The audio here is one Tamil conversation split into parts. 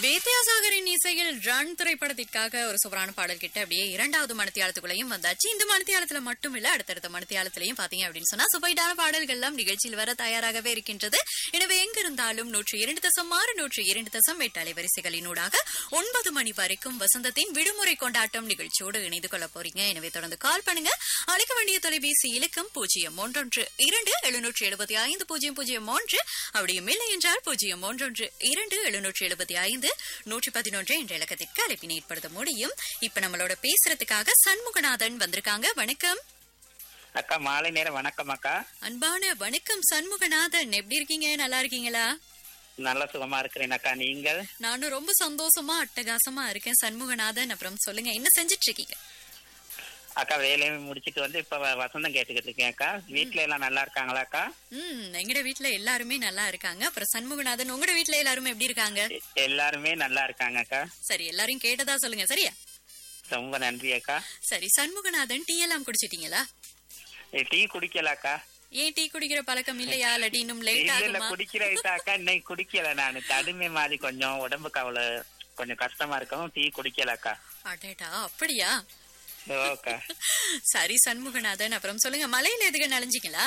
வித்யாசாகரின் இசையில் ரன் திரைப்படத்திற்காக ஒரு சூப்பரான பாடல் கிட்ட அப்படியே இரண்டாவது மணித்தியாலத்துக்குள்ளேயும் வந்தாச்சு இந்த மணித்தியாலத்துல மட்டும் இல்ல அடுத்தடுத்த மணித்தியாலத்திலையும் பாத்தீங்க அப்படின்னு சொன்னா சுவைடான பாடல்கள் எல்லாம் நிகழ்ச்சியில் வர தயாராகவே இருக்கின்றது எனவே எங்க இருந்தாலும் நூற்றி இரண்டு தசம் ஆறு நூற்றி இரண்டு தசம் எட்டு அலைவரிசைகளினூடாக ஒன்பது மணி வரைக்கும் வசந்தத்தின் விடுமுறை கொண்டாட்டம் நிகழ்ச்சியோடு இணைந்து கொள்ள போறீங்க எனவே தொடர்ந்து கால் பண்ணுங்க அழைக்க வேண்டிய தொலைபேசி இலக்கம் பூஜ்ஜியம் ஒன்றொன்று இரண்டு எழுநூற்றி எழுபத்தி ஐந்து பூஜ்ஜியம் பூஜ்ஜியம் ஒன்று அப்படியும் இல்லை என்றால் பூஜ்ஜியம் ஒன்றொன்று இரண்டு எழுநூற்றி எழுபத்தி ஐந்து நூற்றி பதினொன்று என்ற இலக்கத்திற்கு அழைப்பினை ஏற்படுத்த முடியும் இப்ப நம்மளோட பேசுறதுக்காக சண்முகநாதன் வந்திருக்காங்க வணக்கம் அக்கா மாலை நேரம் வணக்கம் அக்கா அன்பான வணக்கம் சண்முகநாதன் எப்படி இருக்கீங்க நல்லா இருக்கீங்களா நல்ல சுகமா இருக்கிறேன் அக்கா நீங்கள் நானும் ரொம்ப சந்தோஷமா அட்டகாசமா இருக்கேன் சண்முகநாதன் அப்புறம் சொல்லுங்க என்ன செஞ்சிட்டு இருக்கீங்க அக்கா வேலையை முடிச்சிட்டு வந்து இப்ப வ- வசந்தம் கேட்டுக்கிட்டு இருக்கேன் அக்கா வீட்டுல எல்லாம் நல்லா இருக்காங்களா அக்கா ம் எங்கட வீட்ல எல்லாருமே நல்லா இருக்காங்க அப்புறம் சண்முகநாதன் உங்களோட வீட்ல எல்லாருமே எப்படி இருக்காங்க எ- எல்லாருமே நல்லா இருக்காங்க அக்கா சரி எல்லாரையும் கேட்டதா சொல்லுங்க சரியா ரொம்ப நன்றி அக்கா சரி சண்முகநாதன் டீ எல்லாம் குடிச்சிட்டீங்களா ஏ, டீ குடிக்கல அக்கா ஏன் டீ குடிக்கிற பழக்கம் இல்லையா இல்லாட்டி இன்னும் லேட் இல்ல இல்ல ஆகுமா குடிக்கிற அக்கா இன்னைக்கு குடிக்கல நானு தடுமை மாதிரி கொஞ்சம் உடம்புக்கு அவ்வளவு கொஞ்சம் கஷ்டமா இருக்கவும் டீ குடிக்கல அக்கா அடடா அப்படியா ஓக்கா சரி சண்முகநாதன் அப்புறம் சொல்லுங்க மலையில எதுக்கு நனைஞ்சிங்களா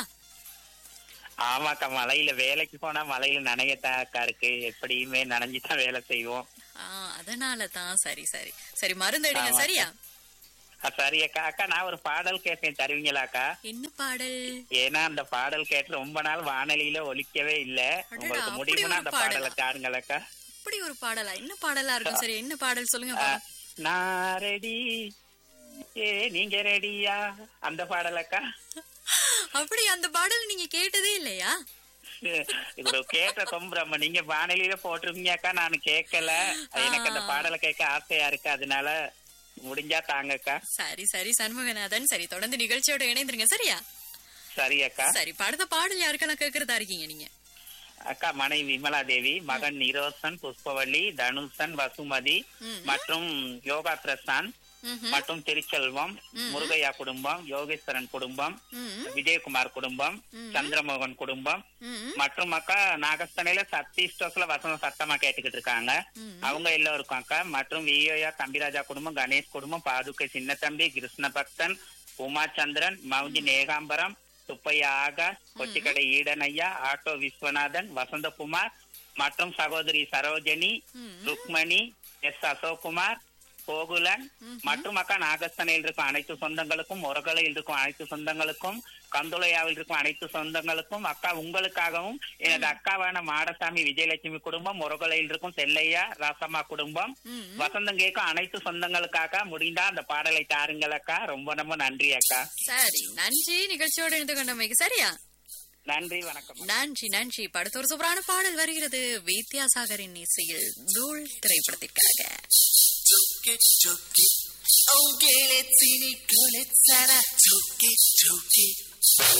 ஆமாக்கா மலையில வேலைக்கு போனா மலையில நனையத்தான் அக்கா இருக்கு எப்படியுமே நனைஞ்சுதான் வேலை செய்வோம் ஆ அதனால தான் சரி சரி சரி மருந்து எடுங்க ஆமா. சரியா ஆ, சரி அக்கா அக்கா நான் ஒரு பாடல் கேட்பேன் தருவீங்களாக்கா என்ன பாடல் ஏன்னா அந்த பாடல் கேட்டு ரொம்ப நாள் வானொலியில ஒலிக்கவே இல்ல அடடா, உங்களுக்கு அப்படி முடியும்னா ஒரு அந்த பாடலா? பாடலை தாருங்களக்கா அப்படி ஒரு பாடலா என்ன பாடலா இருக்கும் சரி என்ன பாடல் சொல்லுங்க ஆ, பாப்போம். நான் ரெடி ஏ நீங்க ரெடியா அந்த பாடலக்கா அப்படி அந்த பாடல் நீங்க கேட்டதே இல்லையா இது கேட்ட சொம்புறம்ம நீங்க வானொலியில போட்டிருந்தீங்கக்கா நான் கேட்கல எனக்கு அந்த பாடலை கேட்க ஆசையா இருக்கு அதனால முடிஞ்சா தாங்கக்கா சரி சரி சண்முகநாதன் சரி தொடர்ந்து நிகழ்ச்சியோட இணைந்துருங்க சரியா சரி அக்கா சரி படத்த பாடல் யாருக்கெல்லாம் கேக்குறதா இருக்கீங்க நீங்க அக்கா மனைவி விமலா தேவி மகன் நிரோசன் புஷ்பவள்ளி தனுஷன் வசுமதி ம். மற்றும் யோகா பிரசாந்த் ம்ஹும். மற்றும் திருச்செல்வம் முருகையா குடும்பம் யோகேஸ்வரன் குடும்பம் ம், விஜயகுமார் குடும்பம் சந்திரமோகன் குடும்பம் ம், மற்றும் அக்கா நாகஸ்தனையில சக்தி ஸ்டோஸ்ல வசனம் சத்தமா கேட்டுக்கிட்டு இருக்காங்க ம். அவங்க எல்லோருக்கும் அக்கா மற்றும் வியோயா தம்பிராஜா குடும்பம் கணேஷ் குடும்பம் பாதுகை சின்னத்தம்பி கிருஷ்ண பக்தன் உமாச்சந்திரன் மவுஞ்சி நேகாம்பரம் சுப்பையா ஆகாஷ் கொச்சிக்கடை ஈடனையா ஆட்டோ விஸ்வநாதன் வசந்தகுமார் மற்றும் சகோதரி சரோஜனி ம். ருக்மணி எஸ் அசோக்குமார் கோகுலன் மற்றும் அக்கா நாகஸ்தனையில் இருக்கும் அனைத்து சொந்தங்களுக்கும் முரகலையில் இருக்கும் அனைத்து சொந்தங்களுக்கும் கந்துளையாவில் இருக்கும் அனைத்து சொந்தங்களுக்கும் அக்கா உங்களுக்காகவும் எனது அக்காவான மாடசாமி விஜயலட்சுமி குடும்பம் முரகலையில் இருக்கும் செல்லையா ராசம்மா குடும்பம் ம். வசந்தம் கேட்கும் அனைத்து சொந்தங்களுக்காக முடிந்தா அந்த பாடலை தாருங்கள் அக்கா ரொம்ப ரொம்ப நன்றி அக்கா சரி நன்றி நிகழ்ச்சியோட இணைந்து கொண்டமைக்கு சரியா நன்றி வணக்கம் நன்றி நன்றி படத்து ஒரு சூப்பரான பாடல் வருகிறது வித்யாசாகரின் இசையில் தூள் திரைப்படத்திற்காக Took it, took it. Oh, get it, teeny, good it, Santa. Took it, took it.